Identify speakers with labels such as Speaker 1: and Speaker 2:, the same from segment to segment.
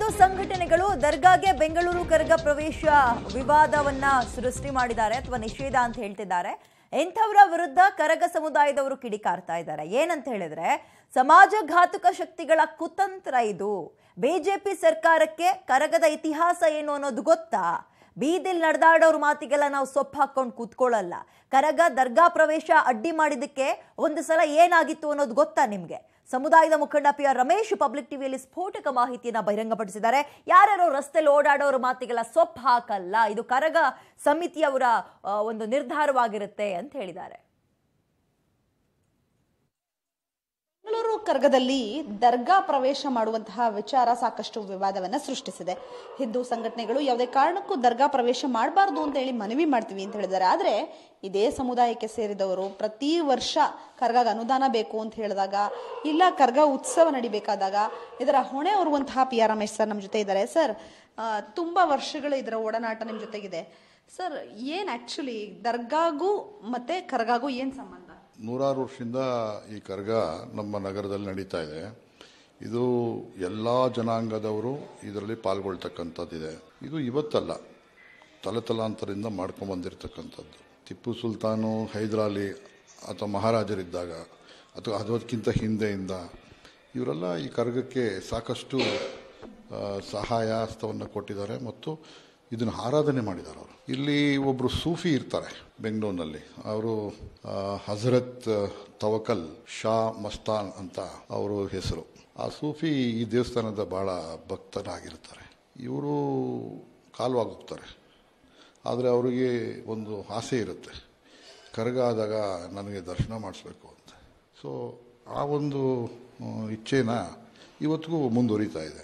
Speaker 1: ಹಿಂದೂ ಸಂಘಟನೆಗಳು ದರ್ಗಾಗೆ ಬೆಂಗಳೂರು ಕರಗ ಪ್ರವೇಶ ವಿವಾದವನ್ನ ಸೃಷ್ಟಿ ಮಾಡಿದ್ದಾರೆ ಅಥವಾ ನಿಷೇಧ ಅಂತ ಹೇಳ್ತಿದ್ದಾರೆ ಎಂಥವರ ವಿರುದ್ಧ ಕರಗ ಸಮುದಾಯದವರು ಕಿಡಿಕಾರ್ತಾ ಇದ್ದಾರೆ ಏನಂತ ಹೇಳಿದ್ರೆ ಸಮಾಜಘಾತುಕ ಶಕ್ತಿಗಳ ಕುತಂತ್ರ ಇದು ಬಿಜೆಪಿ ಸರ್ಕಾರಕ್ಕೆ ಕರಗದ ಇತಿಹಾಸ ಏನು ಅನ್ನೋದು ಗೊತ್ತಾ ಬೀದಿಲ್ ನಡೆದಾಡೋರ್ ಮಾತಿಗೆಲ್ಲ ನಾವು ಸೊಪ್ಪು ಹಾಕೊಂಡು ಕೂತ್ಕೊಳ್ಳಲ್ಲ ಕರಗ ದರ್ಗಾ ಪ್ರವೇಶ ಅಡ್ಡಿ ಮಾಡಿದ್ದಕ್ಕೆ ಒಂದು ಸಲ ಏನಾಗಿತ್ತು ಅನ್ನೋದು ಗೊತ್ತಾ ನಿಮ್ಗೆ ಸಮುದಾಯದ ಮುಖಂಡ ಪಿ ಆರ್ ರಮೇಶ್ ಪಬ್ಲಿಕ್ ಟಿವಿಯಲ್ಲಿ ಸ್ಫೋಟಕ ಮಾಹಿತಿಯನ್ನ ಬಹಿರಂಗಪಡಿಸಿದ್ದಾರೆ ಯಾರ್ಯಾರೋ ರಸ್ತೆಯಲ್ಲಿ ಓಡಾಡೋರ ಮಾತಿಗೆಲ್ಲ ಸೊಪ್ಪು ಹಾಕಲ್ಲ ಇದು ಕರಗ ಸಮಿತಿಯವರ ಆ, ಒಂದು ನಿರ್ಧಾರವಾಗಿರುತ್ತೆ ಅಂತ ಹೇಳಿದ್ದಾರೆ
Speaker 2: ಬೆಂಗಳೂರು ಕರ್ಗದಲ್ಲಿ ದರ್ಗಾ ಪ್ರವೇಶ ಮಾಡುವಂತಹ ವಿಚಾರ ಸಾಕಷ್ಟು ವಿವಾದವನ್ನ ಸೃಷ್ಟಿಸಿದೆ ಹಿಂದೂ ಸಂಘಟನೆಗಳು ಯಾವುದೇ ಕಾರಣಕ್ಕೂ ದರ್ಗಾ ಪ್ರವೇಶ ಮಾಡಬಾರ್ದು ಅಂತ ಹೇಳಿ ಮನವಿ ಮಾಡ್ತೀವಿ ಅಂತ ಹೇಳಿದ್ದಾರೆ ಆದ್ರೆ ಇದೇ ಸಮುದಾಯಕ್ಕೆ ಸೇರಿದವರು ಪ್ರತಿ ವರ್ಷ ಕರ್ಗಾಗ ಅನುದಾನ ಬೇಕು ಅಂತ ಹೇಳಿದಾಗ ಇಲ್ಲ ಕರ್ಗ ಉತ್ಸವ ನಡಿಬೇಕಾದಾಗ ಇದರ ಹೊಣೆ ಹೊರುವಂತಹ ಪಿ ಆರ್ ರಮೇಶ್ ಸರ್ ನಮ್ಮ ಜೊತೆ ಇದ್ದಾರೆ ಸರ್ ಆ, ತುಂಬಾ ವರ್ಷಗಳು ಇದರ ಒಡನಾಟ ನಿಮ್ಮ ಜೊತೆಗಿದೆ ಸರ್ ಏನ್ ಆಕ್ಚುಲಿ ದರ್ಗಾಗೂ ಮತ್ತೆ ಕರ್ಗಾಗೂ ಏನ್ ಸಂಬಂಧ
Speaker 3: ನೂರಾರು ವರ್ಷದಿಂದ ಈ ಕರ್ಗ ನಮ್ಮ ನಗರದಲ್ಲಿ ನಡೀತಾ ಇದೆ ಇದು ಎಲ್ಲ ಜನಾಂಗದವರು ಇದರಲ್ಲಿ ಪಾಲ್ಗೊಳ್ತಕ್ಕಂಥದ್ದಿದೆ ಇದು ಇವತ್ತಲ್ಲ ತಲೆತಲಾಂತರದಿಂದ ಮಾಡ್ಕೊಂಡು ಬಂದಿರತಕ್ಕಂಥದ್ದು ಟಿಪ್ಪು ಸುಲ್ತಾನು ಹೈದರಾಲಿ ಅಥವಾ ಮಹಾರಾಜರಿದ್ದಾಗ ಅಥವಾ ಅದಕ್ಕಿಂತ ಹಿಂದೆಯಿಂದ ಇವರೆಲ್ಲ ಈ ಕರ್ಗಕ್ಕೆ ಸಾಕಷ್ಟು ಆ, ಸಹಾಯ ಹಸ್ತವನ್ನು ಕೊಟ್ಟಿದ್ದಾರೆ ಮತ್ತು ಇದನ್ನು ಆರಾಧನೆ ಮಾಡಿದ್ದಾರೆ ಅವರು ಇಲ್ಲಿ ಒಬ್ಬರು ಸೂಫಿ ಇರ್ತಾರೆ ಬೆಂಗಳೂರಿನಲ್ಲಿ ಅವರು ಹಜರತ್ ತವಕಲ್ ಶಾ ಮಸ್ತಾನ್ ಅಂತ ಅವರು ಹೆಸರು ಆ ಸೂಫಿ ಈ ದೇವಸ್ಥಾನದ ಬಹಳ ಭಕ್ತರಾಗಿರ್ತಾರೆ ಇವರು ಕಾಲವಾಗಿ ಹೋಗ್ತಾರೆ ಆದರೆ ಅವರಿಗೆ ಒಂದು ಆಸೆ ಇರುತ್ತೆ ಕರಗ ಆದಾಗ ನನಗೆ ದರ್ಶನ ಮಾಡಿಸ್ಬೇಕು ಅಂತ ಸೊ ಆ ಒಂದು ಆ, ಇಚ್ಛೆನ ಇವತ್ತಿಗೂ ಮುಂದುವರಿತಾ ಇದೆ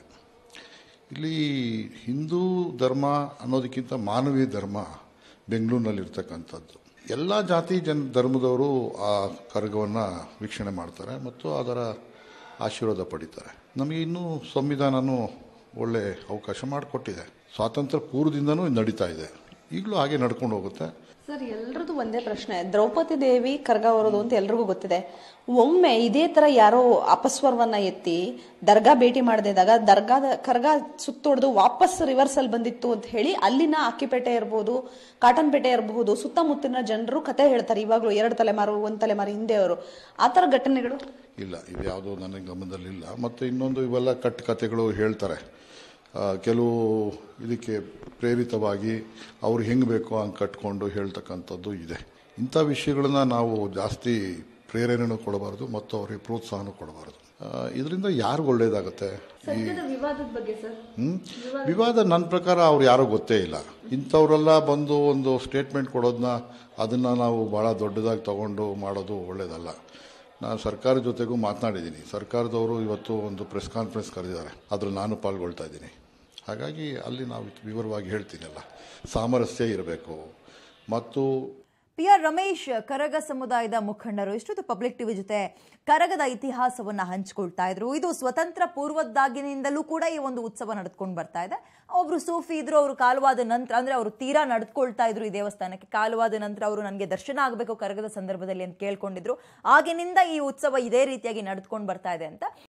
Speaker 3: ಇಲ್ಲಿ ಹಿಂದೂ ಧರ್ಮ ಅನ್ನೋದಕ್ಕಿಂತ ಮಾನವೀಯ ಧರ್ಮ ಬೆಂಗಳೂರಿನಲ್ಲಿರ್ತಕ್ಕಂಥದ್ದು ಎಲ್ಲ ಜಾತಿ ಜನ ಧರ್ಮದವರು ಆ ಕರಗವನ್ನು ವೀಕ್ಷಣೆ ಮಾಡ್ತಾರೆ ಮತ್ತು ಅದರ ಆಶೀರ್ವಾದ ಪಡಿತಾರೆ ನಮಗೆ ಇನ್ನೂ ಸಂವಿಧಾನನೂ ಒಳ್ಳೆ ಅವಕಾಶ ಮಾಡಿಕೊಟ್ಟಿದೆ ಸ್ವಾತಂತ್ರ್ಯ ಪೂರ್ವದಿಂದನೂ ಇದು ನಡೀತಾ ಇದೆ ಈಗಲೂ ಹಾಗೆ ನಡ್ಕೊಂಡು ಹೋಗುತ್ತೆ
Speaker 2: ಸರ್ ಎಲ್ರದ್ದು ಒಂದೇ ಪ್ರಶ್ನೆ ದ್ರೌಪದಿ ದೇವಿ ಕರ್ಗ ಹೊರೋದು ಅಂತ ಎಲ್ರಿಗೂ ಗೊತ್ತಿದೆ ಒಮ್ಮೆ ಇದೇ ತರ ಯಾರೋ ಅಪಸ್ವರವನ್ನ ಎತ್ತಿ ದರ್ಗಾ ಭೇಟಿ ಮಾಡದಿದ್ದಾಗ ದರ್ಗಾದ ಕರ್ಗ ಸುತ್ತೊಡೆದು ವಾಪಸ್ ರಿವರ್ಸ್ ಅಲ್ಲಿ ಬಂದಿತ್ತು ಅಂತ ಹೇಳಿ ಅಲ್ಲಿನ ಅಕ್ಕಿಪೇಟೆ ಇರಬಹುದು ಕಾಟನ್ ಪೇಟೆ ಇರಬಹುದು ಸುತ್ತಮುತ್ತಲಿನ ಜನರು ಕತೆ ಹೇಳ್ತಾರೆ ಇವಾಗ್ಲೂ ಎರಡು ತಲೆಮಾರು ಒಂದ್ ತಲೆಮಾರು ಹಿಂದೆ ಅವರು ಆ ತರ ಘಟನೆಗಳು
Speaker 3: ಇಲ್ಲ ಇದು ಯಾವುದೂ ನನಗೆ ಗಮನದಲ್ಲಿಲ್ಲ ಮತ್ತು ಇನ್ನೊಂದು ಇವೆಲ್ಲ ಕಟ್ಟು ಕಥೆಗಳು ಹೇಳ್ತಾರೆ ಆ, ಕೆಲವು ಇದಕ್ಕೆ ಪ್ರೇರಿತವಾಗಿ ಅವ್ರು ಹೆಂಗೆ ಬೇಕೋ ಹಂಗೆ ಕಟ್ಕೊಂಡು ಹೇಳ್ತಕ್ಕಂಥದ್ದು ಇದೆ ಇಂಥ ವಿಷಯಗಳನ್ನ ನಾವು ಜಾಸ್ತಿ ಪ್ರೇರಣೆನೂ ಕೊಡಬಾರ್ದು ಮತ್ತು ಅವರಿಗೆ ಪ್ರೋತ್ಸಾಹನೂ ಕೊಡಬಾರ್ದು ಇದರಿಂದ ಯಾರಿಗೂ ಒಳ್ಳೇದಾಗುತ್ತೆ ಈ
Speaker 2: ವಿವಾದದ ಬಗ್ಗೆ ಸರ್
Speaker 3: ಹ್ಮ್? ವಿವಾದ ನನ್ನ ಪ್ರಕಾರ ಅವ್ರು ಯಾರೋ ಗೊತ್ತೇ ಇಲ್ಲ ಇಂಥವರೆಲ್ಲ ಬಂದು ಒಂದು ಸ್ಟೇಟ್ಮೆಂಟ್ ಕೊಡೋದನ್ನ ಅದನ್ನು ನಾವು ಭಾಳ ದೊಡ್ಡದಾಗಿ ತಗೊಂಡು ಮಾಡೋದು ಒಳ್ಳೇದಲ್ಲ ನಾನು ಸರ್ಕಾರ ಜೊತೆಗೂ ಮಾತನಾಡಿದ್ದೀನಿ ಸರ್ಕಾರದವರು ಇವತ್ತು ಒಂದು ಪ್ರೆಸ್ ಕಾನ್ಫರೆನ್ಸ್ ಕರೆದಿದ್ದಾರೆ ಅದ್ರಲ್ಲಿ ನಾನು ಪಾಲ್ಗೊಳ್ತಾ ಇದ್ದೀನಿ ಹಾಗಾಗಿ ಅಲ್ಲಿ ನಾವು ವಿವರವಾಗಿ ಹೇಳ್ತೀನಲ್ಲ ಸಾಮರಸ್ಯ ಇರಬೇಕು ಮತ್ತು
Speaker 1: ಪಿ ಆರ್ ರಮೇಶ್ ಕರಗ ಸಮುದಾಯದ ಮುಖಂಡರು ಇಷ್ಟೊತ್ತು ಪಬ್ಲಿಕ್ ಟಿವಿ ಜೊತೆ ಕರಗದ ಇತಿಹಾಸವನ್ನ ಹಂಚಿಕೊಳ್ತಾ ಇದ್ರು ಇದು ಸ್ವತಂತ್ರ ಪೂರ್ವದಾಗಿನಿಂದಲೂ ಕೂಡ ಈ ಒಂದು ಉತ್ಸವ ನಡೆದುಕೊಂಡು ಬರ್ತಾ ಇದೆ ಒಬ್ರು ಸೂಫಿ ಇದ್ರು ಅವರು ಕಾಲವಾದ ನಂತರ ಅಂದ್ರೆ ಅವರು ತೀರಾ ನಡ್ಕೊಳ್ತಾ ಇದ್ರು ಈ ದೇವಸ್ಥಾನಕ್ಕೆ ಕಾಲವಾದ ನಂತರ ಅವರು ನನಗೆ ದರ್ಶನ ಆಗಬೇಕು ಕರಗದ ಸಂದರ್ಭದಲ್ಲಿ ಅಂತ ಕೇಳ್ಕೊಂಡಿದ್ರು ಆಗಿನಿಂದ ಈ ಉತ್ಸವ ಇದೇ ರೀತಿಯಾಗಿ ನಡೆದುಕೊಂಡು ಬರ್ತಾ ಇದೆ ಅಂತ